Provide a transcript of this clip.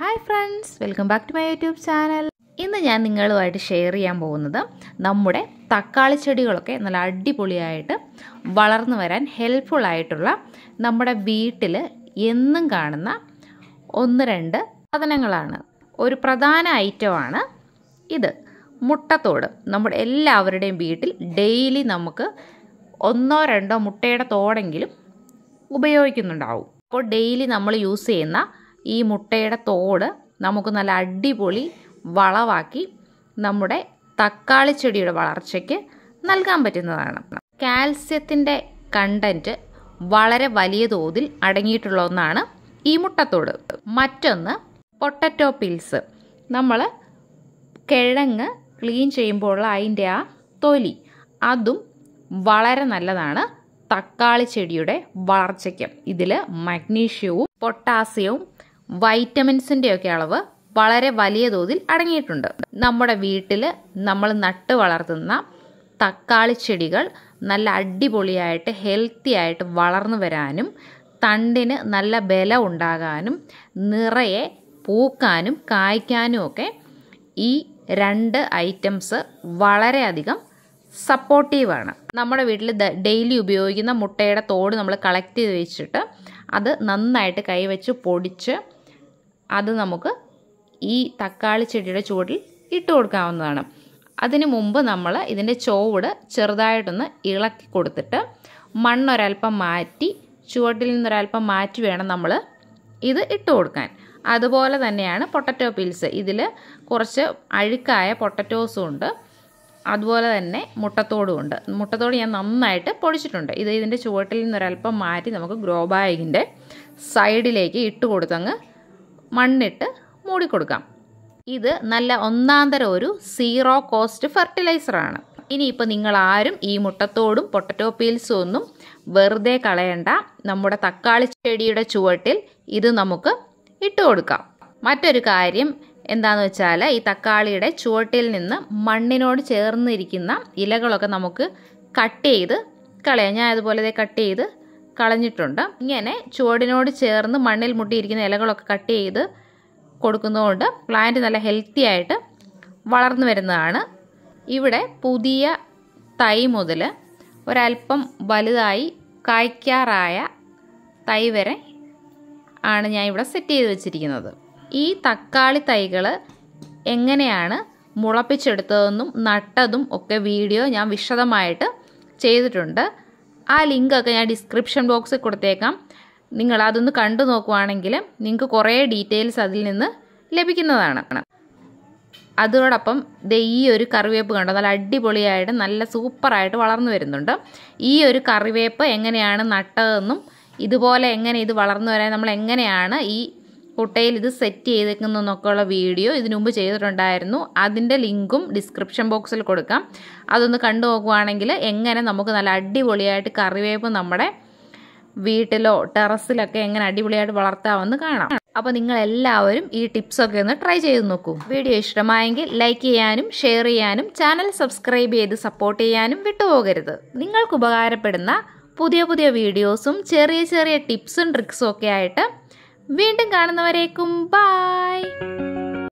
hi friends welcome back to my YouTube channel ഇന്ന് ഞാൻ നിങ്ങളുമായിട്ട് ഷെയർ ചെയ്യാൻ പോകുന്നത് നമ്മുടെ തക്കാളി ചെടികളൊക്കെ നല്ല അടിപൊളിയായിട്ട് വളർന്നു വരാൻ ഹെൽപ്ഫുൾ ആയിട്ടുള്ള നമ്മുടെ വീട്ടിൽ എന്നും കാണുന്ന ഒന്ന് രണ്ട് സാധനങ്ങളാണ് ഒരു പ്രധാന ഐറ്റമാണ് ഇത് മുട്ടത്തോട് നമ്മുടെ എല്ലാവരുടെയും വീട്ടിൽ ഡെയിലി നമുക്ക് ഒന്നോ രണ്ടോ മുട്ടയുടെ തോടെങ്കിലും ഉപയോഗിക്കുന്നുണ്ടാവും അപ്പോൾ ഡെയിലി നമ്മൾ യൂസ് ചെയ്യുന്ന ഈ മുട്ടയുടെ തോട് നമുക്ക് നല്ല അടിപൊളി വളവാക്കി നമ്മുടെ തക്കാളി ചെടിയുടെ വളർച്ചയ്ക്ക് നൽകാൻ പറ്റുന്നതാണ് കാൽസ്യത്തിൻ്റെ കണ്ടൻറ്റ് വളരെ വലിയ തോതിൽ അടങ്ങിയിട്ടുള്ള ഒന്നാണ് ഈ മുട്ടത്തോട് മറ്റൊന്ന് പൊട്ടറ്റോ പിൽസ് നമ്മൾ കിഴങ്ങ് ക്ലീൻ ചെയ്യുമ്പോഴുള്ള അതിൻ്റെ ആ തൊലി അതും വളരെ നല്ലതാണ് തക്കാളി ചെടിയുടെ വളർച്ചയ്ക്ക് ഇതിൽ മഗ്നീഷ്യവും പൊട്ടാസ്യവും വൈറ്റമിൻസിൻ്റെയൊക്കെ അളവ് വളരെ വലിയ തോതിൽ അടങ്ങിയിട്ടുണ്ട് നമ്മുടെ വീട്ടിൽ നമ്മൾ നട്ട് വളർത്തുന്ന തക്കാളി ചെടികൾ നല്ല അടിപൊളിയായിട്ട് ഹെൽത്തി ആയിട്ട് വളർന്നു വരാനും തണ്ടിന് നല്ല ബലം ഉണ്ടാകാനും നിറയെ പൂക്കാനും കായ്ക്കാനും ഒക്കെ ഈ രണ്ട് ഐറ്റംസ് വളരെയധികം സപ്പോർട്ടീവാണ് നമ്മുടെ വീട്ടിൽ ഡെയിലി ഉപയോഗിക്കുന്ന മുട്ടയുടെ തോട് നമ്മൾ കളക്ട് ചെയ്ത് വെച്ചിട്ട് അത് നന്നായിട്ട് കൈവച്ച് പൊടിച്ച് അത് നമുക്ക് ഈ തക്കാളി ചെടിയുടെ ചുവട്ടിൽ ഇട്ട് കൊടുക്കാവുന്നതാണ് അതിനു മുമ്പ് നമ്മൾ ഇതിൻ്റെ ചോട് ചെറുതായിട്ടൊന്ന് ഇളക്കി കൊടുത്തിട്ട് മണ്ണൊരൽപ്പം മാറ്റി ചുവട്ടിൽ നിന്നൊരൽപ്പം മാറ്റി വേണം നമ്മൾ ഇത് ഇട്ട് കൊടുക്കാൻ അതുപോലെ തന്നെയാണ് പൊട്ടറ്റോ പീൽസ് ഇതിൽ കുറച്ച് അഴുക്കായ പൊട്ടറ്റോസും ഉണ്ട് അതുപോലെ തന്നെ മുട്ടത്തോടും ഉണ്ട് മുട്ടത്തോട് ഞാൻ നന്നായിട്ട് പൊടിച്ചിട്ടുണ്ട് ഇത് ഇതിൻ്റെ ചുവട്ടിൽ നിന്നൊരൽപ്പം മാറ്റി നമുക്ക് ഗ്രോ ബാഗിൻ്റെ സൈഡിലേക്ക് ഇട്ട് കൊടുത്തങ്ങ് മണ്ണിട്ട് മൂടിക്കൊടുക്കാം ഇത് നല്ല ഒന്നാന്തര ഒരു സീറോ കോസ്റ്റ് ഫെർട്ടിലൈസറാണ് ഇനിയിപ്പോൾ നിങ്ങൾ ആരും ഈ മുട്ടത്തോടും പൊട്ടറ്റോ പീൽസും ഒന്നും വെറുതെ കളയണ്ട നമ്മുടെ തക്കാളി ചെടിയുടെ ചുവട്ടിൽ ഇത് നമുക്ക് ഇട്ട് കൊടുക്കാം മറ്റൊരു കാര്യം എന്താണെന്ന് വെച്ചാൽ ഈ തക്കാളിയുടെ ചുവട്ടിൽ നിന്ന് മണ്ണിനോട് ചേർന്നിരിക്കുന്ന ഇലകളൊക്കെ നമുക്ക് കട്ട് ചെയ്ത് കളയാം ഞാൻ അതുപോലെ കട്ട് ചെയ്ത് കളഞ്ഞിട്ടുണ്ട് ഇങ്ങനെ ചുവടിനോട് ചേർന്ന് മണ്ണിൽ മുട്ടിയിരിക്കുന്ന ഇലകളൊക്കെ കട്ട് ചെയ്ത് കൊടുക്കുന്നതുകൊണ്ട് പ്ലാന്റ് നല്ല ഹെൽത്തി ആയിട്ട് വളർന്നു വരുന്നതാണ് ഇവിടെ പുതിയ തൈ മുതൽ ഒരല്പം വലുതായി കായ്ക്കാറായ തൈ വരെ ആണ് ഞാൻ ഇവിടെ സെറ്റ് ചെയ്ത് വെച്ചിരിക്കുന്നത് ഈ തക്കാളി തൈകൾ എങ്ങനെയാണ് മുളപ്പിച്ചെടുത്തതെന്നും നട്ടതും ഒക്കെ വീഡിയോ ഞാൻ വിശദമായിട്ട് ചെയ്തിട്ടുണ്ട് ആ ലിങ്കൊക്കെ ഞാൻ ഡിസ്ക്രിപ്ഷൻ ബോക്സിൽ കൊടുത്തേക്കാം നിങ്ങൾ അതൊന്ന് കണ്ടു നോക്കുവാണെങ്കിൽ നിങ്ങൾക്ക് കുറേ ഡീറ്റെയിൽസ് അതിൽ നിന്ന് ലഭിക്കുന്നതാണ് അതോടൊപ്പം ദേ ഈ ഒരു കറിവേപ്പ് കണ്ടോ നല്ല അടിപൊളിയായിട്ട് നല്ല സൂപ്പറായിട്ട് വളർന്നു വരുന്നുണ്ട് ഈ ഒരു കറിവേപ്പ് എങ്ങനെയാണ് നട്ടതെന്നും ഇതുപോലെ എങ്ങനെ ഇത് വളർന്നു വരാൻ നമ്മൾ എങ്ങനെയാണ് ഈ കുട്ടയിൽ ഇത് സെറ്റ് ചെയ്തേക്കുന്നതെന്നൊക്കെയുള്ള വീഡിയോ ഇതിനു മുമ്പ് ചെയ്തിട്ടുണ്ടായിരുന്നു അതിൻ്റെ ലിങ്കും ഡിസ്ക്രിപ്ഷൻ ബോക്സിൽ കൊടുക്കാം അതൊന്ന് കണ്ടു നോക്കുവാണെങ്കിൽ എങ്ങനെ നമുക്ക് നല്ല അടിപൊളിയായിട്ട് കറിവേപ്പ് നമ്മുടെ വീട്ടിലോ ടെറസിലൊക്കെ എങ്ങനെ അടിപൊളിയായിട്ട് വളർത്താമെന്ന് കാണാം അപ്പോൾ നിങ്ങൾ എല്ലാവരും ഈ ടിപ്സൊക്കെ ഒന്ന് ട്രൈ ചെയ്ത് നോക്കൂ വീഡിയോ ഇഷ്ടമായെങ്കിൽ ലൈക്ക് ചെയ്യാനും ഷെയർ ചെയ്യാനും ചാനൽ സബ്സ്ക്രൈബ് ചെയ്ത് സപ്പോർട്ട് ചെയ്യാനും വിട്ടുപോകരുത് നിങ്ങൾക്ക് ഉപകാരപ്പെടുന്ന പുതിയ പുതിയ വീഡിയോസും ചെറിയ ചെറിയ ടിപ്സും ട്രിക്സും ഒക്കെ ആയിട്ട് വീണ്ടും കാണുന്നവരേക്കും ബായ്